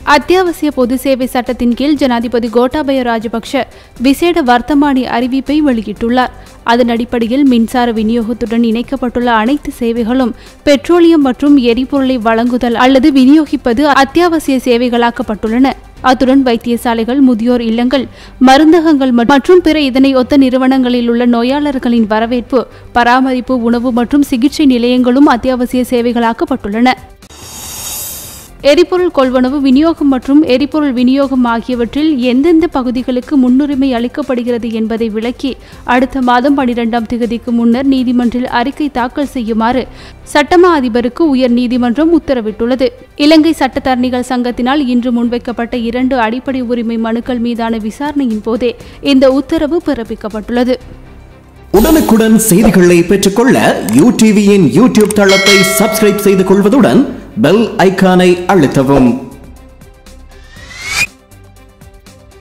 அத்தியாவசிய பொது சேவை சட்டத்தின் கீழ் ஜனாதிபதி கோட்டாபய ராஜபக்ஷ விசேட வர்த்தமானி அறிவிப்பை வெளியிட்டுள்ளார் அதன் அடிப்படையில் மின்சார விநியோகத்துடன் இணைக்கப்பட்டுள்ள அனைத்து சேவைகளும் பெட்ரோலியம் மற்றும் எரிபொருளை வழங்குதல் அல்லது விநியோகிப்பது அத்தியாவசிய சேவைகளாக்கப்பட்டுள்ளன அத்துடன் வைத்தியசாலைகள் முதியோர் இல்லங்கள் மருந்தகங்கள் மற்றும் பிற இதனை ஒத்த நிறுவனங்களில் உள்ள நோயாளர்களின் வரவேற்பு பராமரிப்பு உணவு மற்றும் சிகிச்சை நிலையங்களும் அத்தியாவசிய சேவைகளாக்கப்பட்டுள்ளன எரிபொருள் கொள்வனவு விநியோகம் மற்றும் எரிபொருள் விநியோகம் ஆகியவற்றில் எந்தெந்த பகுதிகளுக்கு முன்னுரிமை அளிக்கப்படுகிறது என்பதை விளக்கி அடுத்த மாதம் பனிரெண்டாம் தேதிக்கு முன்னர் நீதிமன்றில் அறிக்கை தாக்கல் செய்யுமாறு சட்டமா அதிபருக்கு உயர் நீதிமன்றம் உத்தரவிட்டுள்ளது இலங்கை சட்டத்தரணிகள் சங்கத்தினால் இன்று முன்வைக்கப்பட்ட இரண்டு அடிப்படை உரிமை மனுக்கள் மீதான விசாரணையின் போதே இந்த உத்தரவு பிறப்பிக்கப்பட்டுள்ளது உடனுக்குடன் செய்திகளை பெற்றுக்கொள்ள யூ டிவியின் யூடியூப் தளத்தை சப்ஸ்கிரைப் செய்து கொள்வதுடன் பெல் ஐகானை அழுத்தவும்